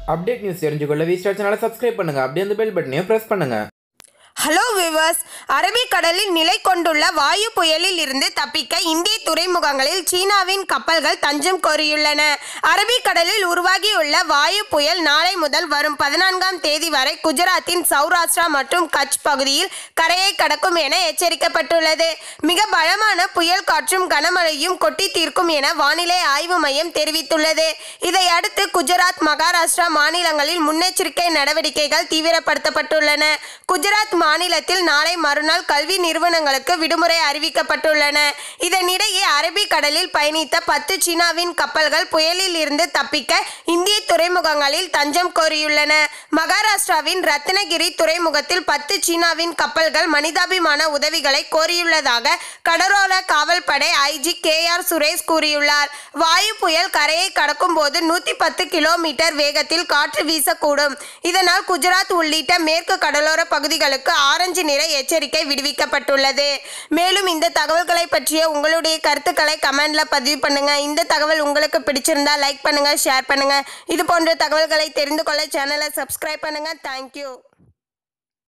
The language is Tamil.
அப்டேட் நியூஸ் தெரிஞ்சுக்கொள்ள வி ஸ்டார் சேனலை சப்ஸ்கிரைப் பண்ணுங்க அப்படியே அந்த பெல் பட்டனையும் ப்ரெஸ் பண்ணுங்க ஹலோ விவர்ஸ் அரபிக்கடலில் நிலை கொண்டுள்ள வாயு புயலில் இருந்து தப்பிக்க இந்திய துறைமுகங்களில் சீனாவின் கப்பல்கள் தஞ்சம் கோரியுள்ளன அரபிக்கடலில் உருவாகியுள்ள வாயு புயல் நாளை முதல் வரும் பதினான்காம் தேதி வரை குஜராத்தின் சௌராஷ்டிரா மற்றும் கட்ச் பகுதியில் கரையை கடக்கும் என எச்சரிக்கப்பட்டுள்ளது மிக பலமான புயல் காற்றும் கனமழையும் கொட்டி தீர்க்கும் என வானிலை ஆய்வு மையம் தெரிவித்துள்ளது இதையடுத்து குஜராத் மகாராஷ்டிரா மாநிலங்களில் முன்னெச்சரிக்கை நடவடிக்கைகள் தீவிரப்படுத்தப்பட்டுள்ளன குஜராத் மாநிலத்தில் நாளை மறுநாள் கல்வி நிறுவனங்களுக்கு விடுமுறை அறிவிக்கப்பட்டுள்ளன இதனிடையே அரபிக்கடலில் பயணித்த பத்து சீனாவின் கப்பல்கள் புயலில் இருந்து தப்பிக்க இந்திய துறைமுகங்களில் தஞ்சம் கோரியுள்ளன மகாராஷ்டிராவின் ரத்னகிரி துறைமுகத்தில் பத்து சீனாவின் கப்பல்கள் மனிதாபிமான உதவிகளை கோரியுள்ளதாக கடலோர காவல்படை ஐஜி கே ஆர் சுரேஷ் கூறியுள்ளார் வாயு புயல் கரையை கடக்கும் போது நூற்றி பத்து கிலோமீட்டர் வேகத்தில் காற்று வீசக்கூடும் இதனால் குஜராத் உள்ளிட்ட மேற்கு கடலோர பகுதிகளுக்கு ஆரஞ்சு நிற எச்சரிக்கை விடுவிக்கப்பட்டுள்ளது மேலும் இந்த தகவல்களை பற்றிய உங்களுடைய கருத்துக்களை கமெண்ட்ல பதிவு பண்ணுங்க இந்த தகவல் உங்களுக்கு பிடிச்சிருந்தா லைக் பண்ணுங்க ஷேர் பண்ணுங்க இது போன்ற தகவல்களை தெரிந்து கொள்ள சேனலை சப்ஸ்கிரைப் பண்ணுங்க தேங்க்யூ